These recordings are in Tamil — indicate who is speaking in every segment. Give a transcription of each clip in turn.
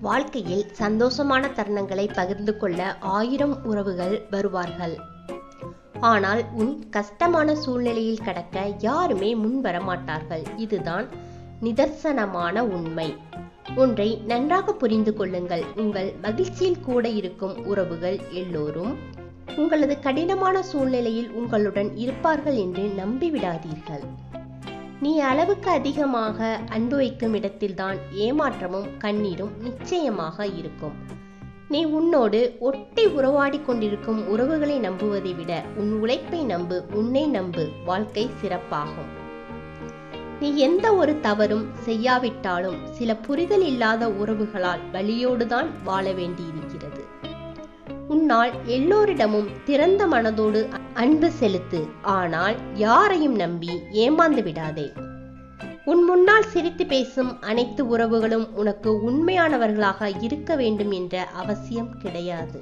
Speaker 1: வாழ்க்கையில் சந்தோஷமான தருணங்களை பகிர்ந்து கொள்ள ஆயிரம் உறவுகள் வருவார்கள் ஆனால் உன் கஷ்டமான சூழ்நிலையில் கடக்க யாருமே முன்வர மாட்டார்கள் இதுதான் நிதர்சனமான உண்மை ஒன்றை நன்றாக புரிந்து கொள்ளுங்கள் உங்கள் மகிழ்ச்சியில் கூட இருக்கும் உறவுகள் எல்லோரும் உங்களது கடினமான சூழ்நிலையில் உங்களுடன் இருப்பார்கள் என்று நம்பிவிடாதீர்கள் நீ அளவுக்கு அதிகமாக அன்பு வைக்கும் இடத்தில்தான் ஏமாற்றமும் கண்ணீரும் நிச்சயமாக இருக்கும் நீ உன்னோடு ஒட்டி உறவாடி கொண்டிருக்கும் உறவுகளை நம்புவதை விட உன் உழைப்பை நம்பு உன்னை நம்பு வாழ்க்கை சிறப்பாகும் நீ எந்த ஒரு தவறும் செய்யாவிட்டாலும் சில புரிதல் இல்லாத உறவுகளால் வழியோடுதான் வாழ வேண்டியிருக்கிறது உன்னால் எல்லோரிடமும் திறந்த மனதோடு அன்பு செலுத்து ஆனால் யாரையும் நம்பி ஏமாந்து விடாதே உன் முன்னால் சிரித்து பேசும் அனைத்து உறவுகளும் உனக்கு உண்மையானவர்களாக இருக்க வேண்டும் என்ற அவசியம் கிடையாது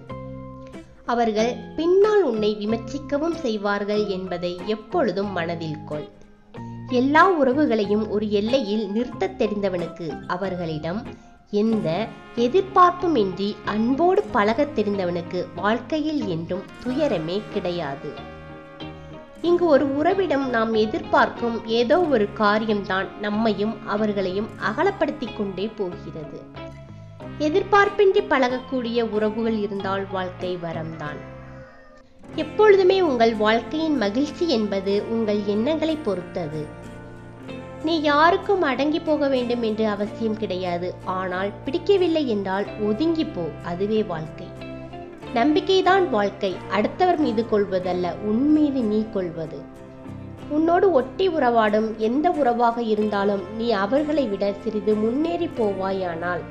Speaker 1: அவர்கள் பின்னால் உன்னை விமர்சிக்கவும் செய்வார்கள் என்பதை எப்பொழுதும் மனதில் கொள் எல்லா உறவுகளையும் ஒரு எல்லையில் நிறுத்தத் தெரிந்தவனுக்கு அவர்களிடம் எந்த எதிர்பார்ப்பும் இன்றி அன்போடு பழகத் தெரிந்தவனுக்கு வாழ்க்கையில் என்றும் துயரமே கிடையாது இங்கு ஒரு உறவிடம் நாம் எதிர்பார்க்கும் ஏதோ ஒரு காரியம்தான் நம்மையும் அவர்களையும் அகலப்படுத்திக் கொண்டே போகிறது எதிர்பார்ப்பின்றி பழகக்கூடிய உறவுகள் இருந்தால் வாழ்க்கை வரம்தான் எப்பொழுதுமே உங்கள் வாழ்க்கையின் மகிழ்ச்சி என்பது உங்கள் எண்ணங்களை பொறுத்தது நீ யாருக்கும் அடங்கி போக வேண்டும் என்று அவசியம் கிடையாது ஆனால் பிடிக்கவில்லை என்றால் ஒதுங்கி போ அதுவே வாழ்க்கை நம்பிக்கைதான் வாழ்க்கை அடுத்தவர் மீது கொள்வதல்ல உன் மீது நீ கொள்வது உன்னோடு ஒட்டி உறவாடும் எந்த உறவாக இருந்தாலும் நீ அவர்களை விட சிறிது முன்னேறி போவாயானால்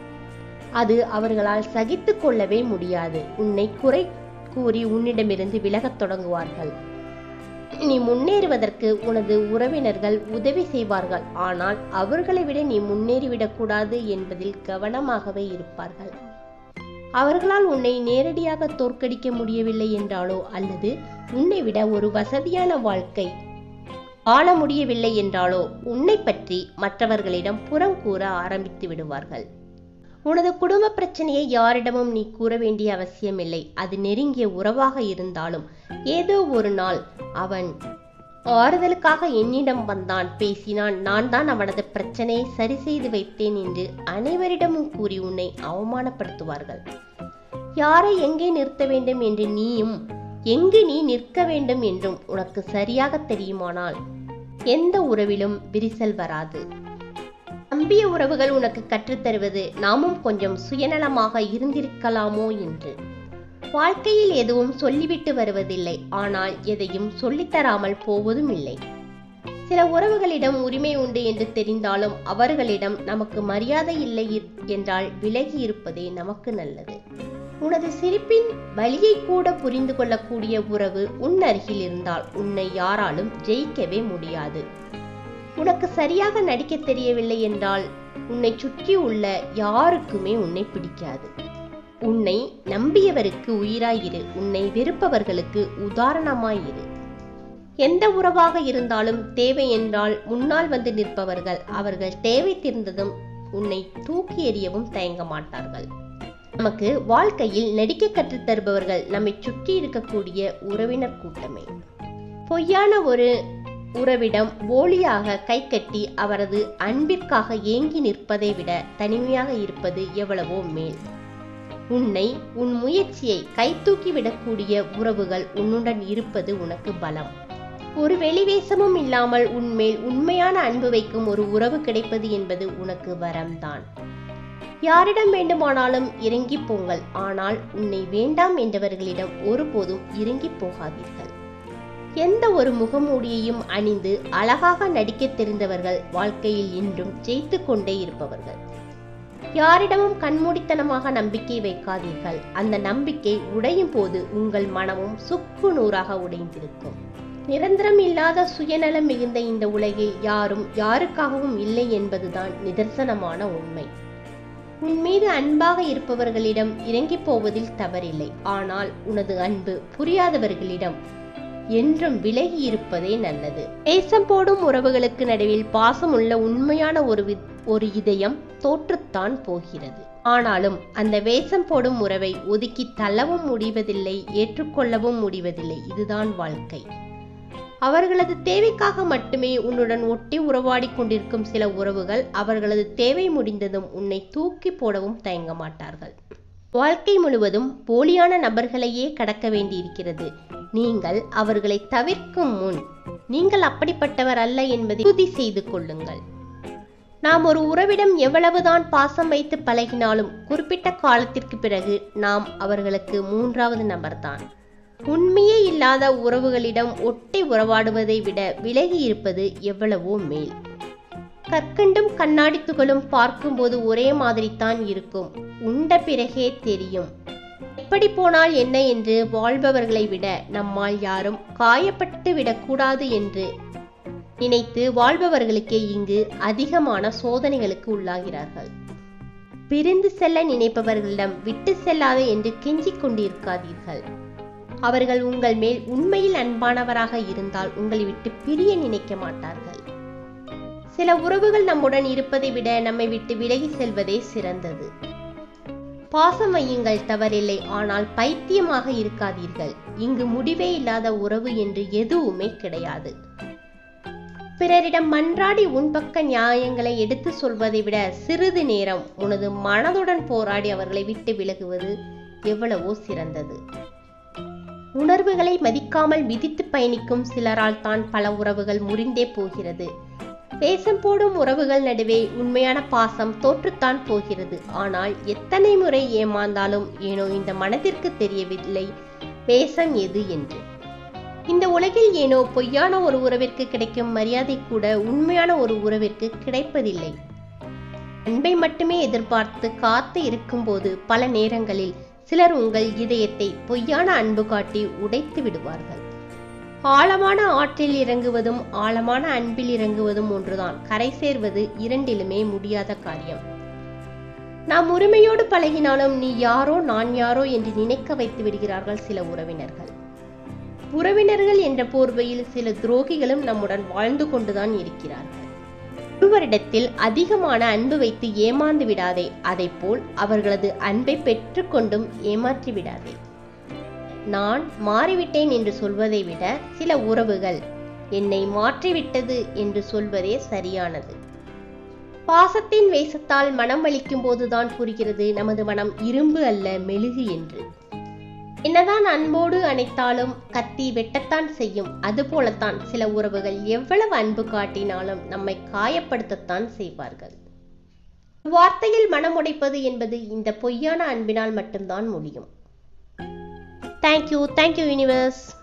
Speaker 1: அது அவர்களால் சகித்து கொள்ளவே முடியாது உன்னை குறை கூறி உன்னிடமிருந்து விலகத் தொடங்குவார்கள் நீ முன்னேறுவதற்கு உனது உறவினர்கள் உதவி செய்வார்கள் ஆனால் அவர்களை விட நீ முன்னேறிவிடக் கூடாது என்பதில் கவனமாகவே இருப்பார்கள் அவர்களால் உன்னை நேரடியாக தோற்கடிக்க முடியவில்லை என்றாலோ அல்லது உன்னை விட ஒரு வசதியான வாழ்க்கை ஆள முடியவில்லை என்றாலோ உன்னை பற்றி மற்றவர்களிடம் புறம் கூற ஆரம்பித்து விடுவார்கள் உனது குடும்ப பிரச்சனையை யாரிடமும் நீ கூற வேண்டிய அவசியமில்லை அது நெருங்கிய உறவாக இருந்தாலும் ஏதோ ஒரு நாள் அவன் ஆறுதலுக்காக என்னிடம் வந்தான் பேசினான் நான் தான் அவனது பிரச்சனையை சரி செய்து வைத்தேன் என்று அனைவரிடமும் கூறி உன்னை அவமானப்படுத்துவார்கள் யாரை எங்கே நிறுத்த வேண்டும் என்று நீயும் எங்கு நீ நிற்க வேண்டும் என்றும் உனக்கு சரியாக தெரியுமானால் எந்த உறவிலும் விரிசல் வராது நம்பிய உறவுகள் உனக்கு கற்றுத்தருவது நாமும் கொஞ்சம் சுயநலமாக இருந்திருக்கலாமோ என்று வாழ்க்கையில் எதுவும் சொல்லிவிட்டு வருவதில்லை ஆனால் எதையும் சொல்லித்தராமல் போவதும் இல்லை சில உறவுகளிடம் உரிமை உண்டு என்று தெரிந்தாலும் அவர்களிடம் நமக்கு மரியாதை இல்லை என்றால் விலகி இருப்பதே நமக்கு நல்லது உனது சிரிப்பின் வழியை கூட புரிந்து கொள்ளக்கூடிய உறவு உன் அருகில் இருந்தால் உன்னை யாராலும் ஜெயிக்கவே முடியாது உனக்கு சரியாக நடிக்க தெரியவில்லை என்றால் உன்னை சுற்றி உள்ள யாருக்குமே உன்னை பிடிக்காது உன்னை நம்பியவருக்கு உயிராயிரு உன்னை வெறுப்பவர்களுக்கு உதாரணமாயிரு எந்த உறவாக இருந்தாலும் தேவை என்றால் முன்னால் வந்து நிற்பவர்கள் அவர்கள் தேவை தீர்ந்ததும் உன்னை தூக்கி எறியவும் தயங்க மாட்டார்கள் நமக்கு வாழ்க்கையில் நடிக்க கற்றுத் தருபவர்கள் நம்மை சுற்றி இருக்கக்கூடிய உறவினர் கூட்டமே பொய்யான ஒரு உறவிடம் போலியாக கை கட்டி அவரது அன்பிற்காக ஏங்கி நிற்பதை விட தனிமையாக இருப்பது எவ்வளவோ மேல் உன்னை உன் முயற்சியை கைதூக்கி விடக்கூடிய உறவுகள் உன்னுடன் இருப்பது உனக்கு பலம் ஒரு வெளிவேசமும் இல்லாமல் உன்மேல் உண்மையான அன்பு வைக்கும் ஒரு உறவு கிடைப்பது என்பது உனக்கு வரம்தான் யாரிடம் வேண்டுமானாலும் இறங்கி போங்கள் ஆனால் உன்னை வேண்டாம் என்றவர்களிடம் ஒருபோதும் இறங்கி போகாதீர்கள் எந்த ஒரு முகமூடியையும் அணிந்து அழகாக நடிக்க தெரிந்தவர்கள் வாழ்க்கையில் என்றும் ஜெயித்து கொண்டே இருப்பவர்கள் யாரிடமும் கண்மூடித்தனமாக நம்பிக்கை வைக்காதீர்கள் அந்த நம்பிக்கை உடையும் போது உங்கள் மனமும் சுக்கு நூறாக உடைந்திருக்கும் நிரந்தரம் இல்லாத சுயநலம் மிகுந்த இந்த உலகில் யாரும் யாருக்காகவும் இல்லை என்பதுதான் நிதர்சனமான உண்மை உன் மீது அன்பாக இருப்பவர்களிடம் இறங்கி போவதில் தவறில்லை ஆனால் உனது அன்பு புரியாதவர்களிடம் என்றும் விலகி இருப்பதே நல்லது தேசம் போடும் உறவுகளுக்கு நடுவில் பாசம் உள்ள உண்மையான ஒரு வி- ஒரு இதயம் தோற்றுத்தான் போகிறது ஆனாலும் அந்த வேஷம் போடும் உறவை ஒதுக்கி தள்ளவும் முடிவதில்லை ஏற்றுக்கொள்ளவும் முடிவதில்லை இதுதான் வாழ்க்கை அவர்களது தேவைக்காக மட்டுமே உன்னுடன் ஒட்டி உறவாடி கொண்டிருக்கும் சில உறவுகள் அவர்களது தேவை முடிந்ததும் உன்னை தூக்கி போடவும் தயங்க மாட்டார்கள் வாழ்க்கை முழுவதும் போலியான நபர்களையே கடக்க வேண்டியிருக்கிறது நீங்கள் அவர்களை தவிர்க்கும் முன் நீங்கள் அப்படிப்பட்டவர் அல்ல என்பதை உறுதி செய்து கொள்ளுங்கள் நாம் ஒரு உறவிடம் எவ்வளவுதான் பாசம் வைத்து பழகினாலும் குறிப்பிட்ட காலத்திற்கு பிறகு நாம் அவர்களுக்கு மூன்றாவது நபர்தான் உண்மையே இல்லாத உறவுகளிடம் ஒட்டி உறவாடுவதை விட விலகி இருப்பது எவ்வளவோ மேல் கற்கண்டும் கண்ணாடி துகளும் பார்க்கும்போது ஒரே மாதிரித்தான் இருக்கும் உண்ட பிறகே தெரியும் எப்படி போனால் என்ன என்று வாழ்பவர்களை விட நம்மால் யாரும் காயப்பட்டு விடக்கூடாது என்று நினைத்து வாழ்பவர்களுக்கே இங்கு அதிகமான சோதனைகளுக்கு உள்ளாகிறார்கள் பிரிந்து செல்ல நினைப்பவர்களிடம் விட்டு செல்லாதே என்று கெஞ்சிக் கொண்டிருக்காதீர்கள் அவர்கள் உங்கள் மேல் உண்மையில் அன்பானவராக இருந்தால் உங்களை விட்டு பிரிய நினைக்க மாட்டார்கள் சில உறவுகள் நம்முடன் இருப்பதை விட நம்மை விட்டு விலகி செல்வதே சிறந்தது பாசம் வையுங்கள் தவறில்லை ஆனால் பைத்தியமாக இருக்காதீர்கள் இங்கு முடிவே இல்லாத உறவு என்று எதுவுமே கிடையாது பிறரிடம் மன்றாடி உன்பக்க நியாயங்களை எடுத்து சொல்வதை விட சிறிது நேரம் உனது மனதுடன் போராடி அவர்களை விட்டு விலகுவது எவ்வளவோ சிறந்தது உணர்வுகளை மதிக்காமல் விதித்து பயணிக்கும் சிலரால் தான் பல உறவுகள் முறிந்தே போகிறது வேஷம் போடும் உறவுகள் நடுவே உண்மையான பாசம் தோற்றுத்தான் போகிறது ஆனால் எத்தனை முறை ஏமாந்தாலும் ஏனோ இந்த மனதிற்கு தெரியவில்லை வேஷம் எது என்று இந்த உலகில் ஏனோ பொய்யான ஒரு உறவிற்கு கிடைக்கும் மரியாதை கூட உண்மையான ஒரு உறவிற்கு கிடைப்பதில்லை அன்பை மட்டுமே எதிர்பார்த்து காத்து இருக்கும்போது பல நேரங்களில் சிலர் உங்கள் இதயத்தை பொய்யான அன்பு காட்டி உடைத்து விடுவார்கள் ஆழமான ஆற்றில் இறங்குவதும் ஆழமான அன்பில் இறங்குவதும் ஒன்றுதான் கரை சேர்வது இரண்டிலுமே முடியாத காரியம் நாம் உரிமையோடு பழகினாலும் நீ யாரோ நான் யாரோ என்று நினைக்க வைத்து விடுகிறார்கள் சில உறவினர்கள் உறவினர்கள் என்ற போர்வையில் சில துரோகிகளும் நம்முடன் வாழ்ந்து கொண்டுதான் இருக்கிறார்கள் ஒருவரிடத்தில் அதிகமான அன்பு வைத்து ஏமாந்து விடாதே அதை போல் அவர்களது அன்பை பெற்றுக்கொண்டும் ஏமாற்றி விடாதே நான் மாறிவிட்டேன் என்று சொல்வதை விட சில உறவுகள் என்னை மாற்றிவிட்டது என்று சொல்வதே சரியானது பாசத்தின் வேசத்தால் மனம் வலிக்கும் போதுதான் புரிகிறது நமது மனம் இரும்பு அல்ல மெழுகு என்று என்னதான் அன்போடு அணைத்தாலும் கத்தி வெட்டத்தான் செய்யும் அதுபோலத்தான் சில உறவுகள் எவ்வளவு அன்பு காட்டினாலும் நம்மை காயப்படுத்தத்தான் செய்வார்கள் வார்த்தையில் மனம் உடைப்பது என்பது இந்த பொய்யான அன்பினால் மட்டும்தான் முடியும் தேங்க்யூ தேங்க்யூ யூனிவர்ஸ்